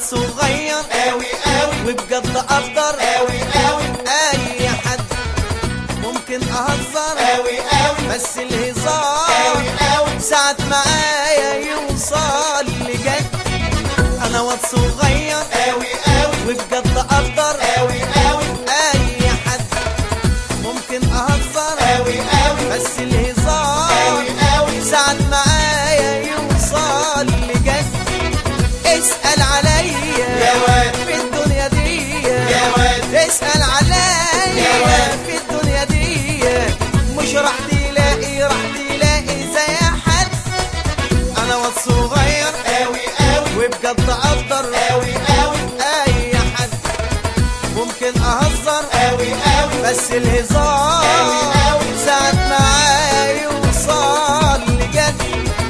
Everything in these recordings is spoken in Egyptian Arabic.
صغير قوي قوي وبجد اقدر قوي قوي اي حد ممكن اهزر قوي قوي بس الهزار قوي قوي ساعة معايا يوصل لجد انا واد صغير قوي قوي وبجد اقدر قوي قوي اي حد ممكن اهزر قوي قوي بس الهزار قوي قوي ساعة معايا يوصل لجد اسأل عليا يا واد. في الدنيا دي يا واد. اسأل عليا يا واد. في الدنيا دي مش راح تلاقي راح تلاقي زي حد انا واد صغير قوي قوي وبجد اقدر قوي قوي اي حد ممكن اهزر قوي قوي بس الهزار أوي أوي. ساعة معايا يوصل لجد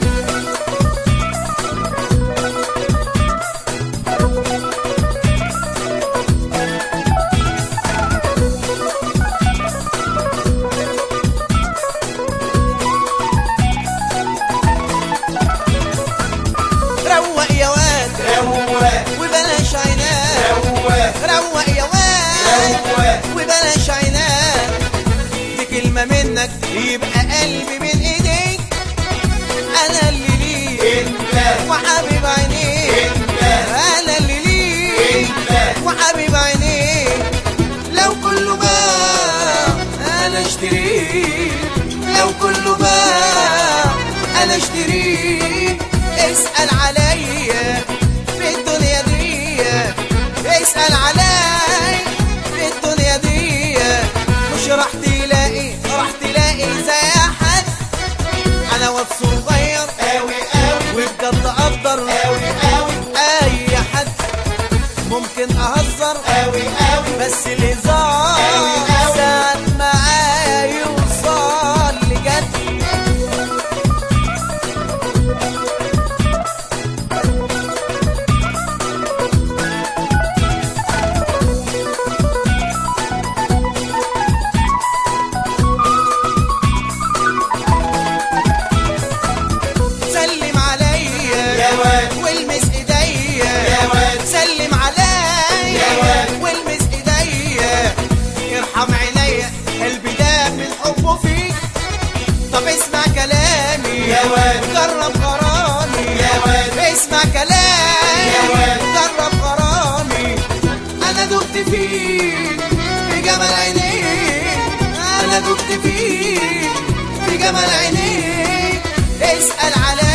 روق يا واد روق وبلاش عناد روق روق يا واد روق وبلاش عناد دي كلمة منك يبقى قلبي بين ايديك انا اللي ليك انت وحبيب عينيك انت انا اللي ليك انت وحبيب عينيك لو كله باع انا اشتريه لو كله باع انا اشتريه اسأل عليا في الدنيا دي اسأل عليا في الدنيا دي مش راح تلاقي راح تلاقي زي حد انا واد صغير قوي قوي وبجد اقدر قوي قوي اي حد ممكن اهزر قوي قوي بس الهزار أوي أوي. ساعة معايا يوصل لجد سلم عليا يا واد. والمس ايديا يا واد. سلم عليا يا واد. والمس ايديا يرحم عينيا قلبي ده من حبه فيك طب اسمع كلامي يا واد. جرب غرامي يا واد. اسمع كلامي يا واد. جرب غرامي انا دقت فيك في جمال عينيك انا دقت فيك في جمال عينيك اسأل على